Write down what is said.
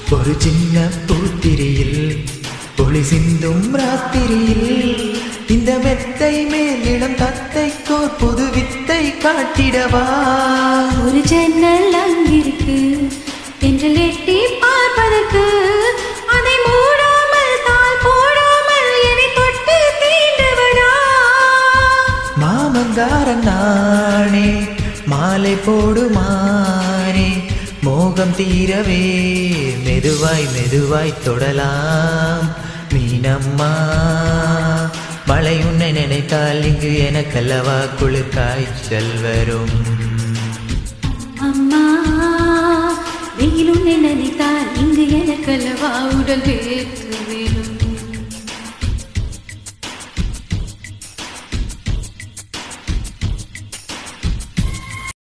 ஒரு சின்ன பூத்திரியில் ஒளி சிந்தும் ராத்திரியில் இந்த மெத்தை மேலிடம் தத்தைக்கோர் புது வித்தை காட்டிடவா ஒரு ஜன்னல் அங்கிருக்கு தென்றல் எட்டி பார்ப்பதற்கு அதை மூடாமல் தாள் போடாமல் என்னை தொட்டு தீண்டவனா மாமங்காரன் நானே மாலை போடுமானே மோகம் தீரவே மெதுவாய் மெதுவாய் தொடலாம் மீனம்மா மழை உன்னை நினைத்தால் இங்கு எனக்கல்லவா குளிர் காய்ச்சல் வரும் அம்மா வெயிலும் நினைத்தால் இங்கு எனக்கல்லவா உடல் வேர்த்து